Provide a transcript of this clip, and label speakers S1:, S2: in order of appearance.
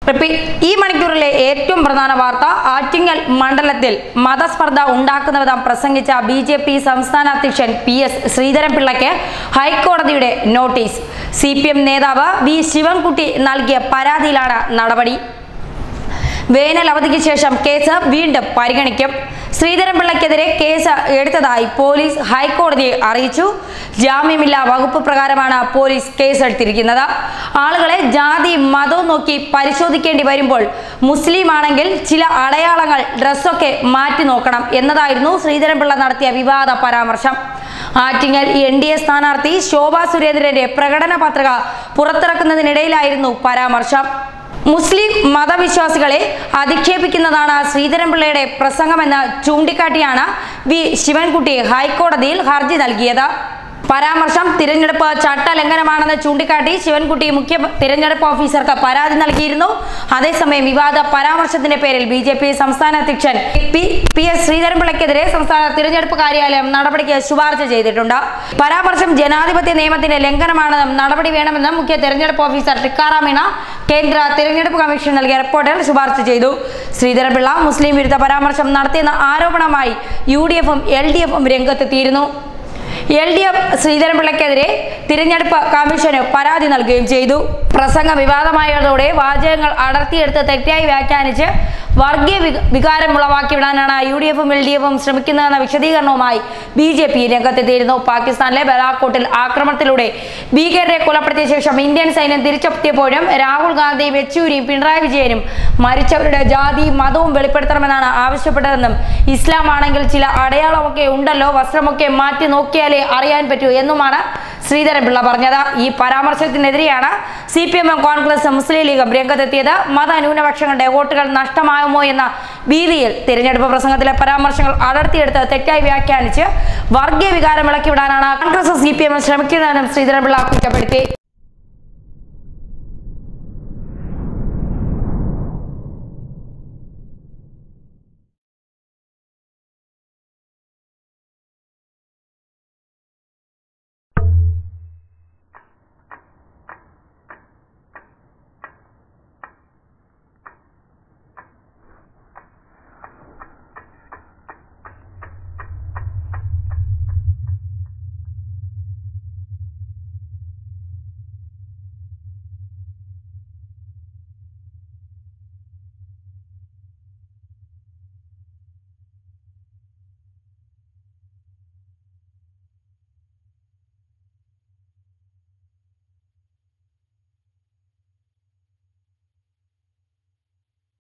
S1: repeat ഈ മണിക്കൂറിലെ ഏറ്റവും പ്രധാന വാർത്ത ആറ്റിങ്ങൽ മണ്ഡലത്തിൽ മതസ്പർദ്ധ ഉണ്ടാക്കുന്ന വിധം പ്രസംഗിച്ച ബി ജെ പി സംസ്ഥാന അധ്യക്ഷൻ പി എസ് ശ്രീധരൻപിള്ളയ്ക്ക് ഹൈക്കോടതിയുടെ നോട്ടീസ് സി പി എം നേതാവ് വി ശിവൻകുട്ടി നൽകിയ പരാതിയിലാണ് നടപടി വേനൽ അവധിക്ക് ശേഷം കേസ് വീണ്ടും പരിഗണിക്കും ശ്രീധരൻപിള്ളയ്ക്കെതിരെ കേസ് എടുത്തതായി പോലീസ് ഹൈക്കോടതിയെ അറിയിച്ചു ജാമ്യമില്ലാ വകുപ്പ് പ്രകാരമാണ് പോലീസ് കേസ് എടുത്തിരിക്കുന്നത് ആളുകളെ ജാതി മതവും നോക്കി പരിശോധിക്കേണ്ടി വരുമ്പോൾ മുസ്ലിം ആണെങ്കിൽ ചില അടയാളങ്ങൾ ഡ്രസ്സൊക്കെ മാറ്റി നോക്കണം എന്നതായിരുന്നു ശ്രീധരൻപിള്ള നടത്തിയ വിവാദ പരാമർശം ആറ്റിങ്ങൽ എൻ ഡി എ സ്ഥാനാർത്ഥി ശോഭാ സുരേന്ദ്രന്റെ പ്രകടന പത്രിക പുറത്തിറക്കുന്നതിനിടയിലായിരുന്നു പരാമർശം മുസ്ലിം മതവിശ്വാസികളെ അധിക്ഷേപിക്കുന്നതാണ് ശ്രീധരൻപിള്ളയുടെ പ്രസംഗമെന്ന് ചൂണ്ടിക്കാട്ടിയാണ് വി ശിവൻകുട്ടി ഹൈക്കോടതിയിൽ ഹർജി നൽകിയത് പരാമർശം തിരഞ്ഞെടുപ്പ് ചട്ടലംഘനമാണെന്ന് ചൂണ്ടിക്കാട്ടി ശിവൻകുട്ടി മുഖ്യ തിരഞ്ഞെടുപ്പ് ഓഫീസർക്ക് പരാതി നൽകിയിരുന്നു അതേസമയം വിവാദ പരാമർശത്തിന്റെ പേരിൽ ബി ജെ പി സംസ്ഥാന അധ്യക്ഷൻ പി പി എസ് ശ്രീധരൻപിള്ളയ്ക്കെതിരെ സംസ്ഥാന തിരഞ്ഞെടുപ്പ് കാര്യാലയം നടപടിക്ക് ശുപാർശ ചെയ്തിട്ടുണ്ട് പരാമർശം ജനാധിപത്യ നിയമത്തിന്റെ ലംഘനമാണെന്നും നടപടി വേണമെന്നും മുഖ്യ തെരഞ്ഞെടുപ്പ് ഓഫീസർ ടിക്കാറാം മീണ കേന്ദ്ര തിരഞ്ഞെടുപ്പ് കമ്മീഷൻ നൽകിയ റിപ്പോർട്ടിൽ ശുപാർശ ചെയ്തു ശ്രീധരൻപിള്ള മുസ്ലിം വിരുദ്ധ പരാമർശം നടത്തിയെന്ന ആരോപണമായി യു ഡി എഫും എൽ ഡി എഫും രംഗത്തെത്തിയിരുന്നു എൽ ഡി എഫ് ശ്രീധരൻപിള്ളയ്ക്കെതിരെ തിരഞ്ഞെടുപ്പ് കമ്മീഷന് പരാതി നൽകുകയും ചെയ്തു പ്രസംഗ വിവാദമായതോടെ വാചകങ്ങൾ അടർത്തിയെടുത്ത് തെറ്റായി വ്യാഖ്യാനിച്ച് വർഗീയ വിക- വികാരം ഉളവാക്കിവിടാനാണ് യു ഡി എഫും എൽ ഡി എഫും ശ്രമിക്കുന്നതെന്ന വിശദീകരണവുമായി ബി ജെ പി രംഗത്തെത്തിയിരുന്നു പാകിസ്ഥാനിലെ ബലാക്കോട്ടിൽ ആക്രമണത്തിലൂടെ ഭീകരരെ കൊലപ്പെടുത്തിയ ശേഷം ഇന്ത്യൻ സൈന്യം തിരിച്ചെത്തിയപ്പോഴും രാഹുൽ ഗാന്ധിയും യെച്ചൂരിയും പിണറായി വിജയനും മരിച്ചവരുടെ ജാതിയും മതവും വെളിപ്പെടുത്തണമെന്നാണ് ആവശ്യപ്പെട്ടതെന്നും ഇസ്ലാം ആണെങ്കിൽ ചില അടയാളമൊക്കെ ഉണ്ടല്ലോ വസ്ത്രമൊക്കെ മാറ്റി നോക്കിയാലേ അറിയാൻ പറ്റൂ എന്നുമാണ് ശ്രീധരൻപിള്ള പറഞ്ഞത് ഈ പരാമർശത്തിനെതിരെയാണ് സി പി എമ്മും കോൺഗ്രസും മുസ്ലിം ലീഗും രംഗത്തെത്തിയത് മത ന്യൂനപക്ഷങ്ങളുടെ വോട്ടുകൾ നഷ്ടമാകുമോ എന്ന ഭീതിയിൽ തിരഞ്ഞെടുപ്പ് പ്രസംഗത്തിലെ പരാമർശങ്ങൾ അടർത്തിയെടുത്ത് തെറ്റായി വ്യാഖ്യാനിച്ച് വർഗീയ വികാരം ഇളക്കിവിടാനാണ് കോൺഗ്രസും സി പി എമ്മും ശ്രമിക്കുന്നതെന്നും ശ്രീധരൻപിള്ള കുറ്റപ്പെടുത്തി